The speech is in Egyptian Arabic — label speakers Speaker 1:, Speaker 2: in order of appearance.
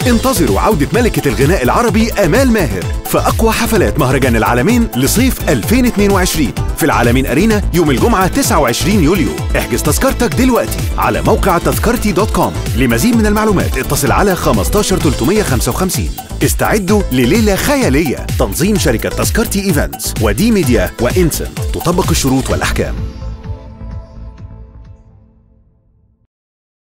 Speaker 1: انتظروا عودة ملكة الغناء العربي آمال ماهر في أقوى حفلات مهرجان العالمين لصيف 2022 في العالمين أرينا يوم الجمعة 29 يوليو احجز تذكرتك دلوقتي على موقع تذكرتي دوت كوم لمزيد من المعلومات اتصل على 15 355 استعدوا لليلة خيالية تنظيم شركة تذكرتي ايفنتس ودي ميديا وانسنت تطبق الشروط والأحكام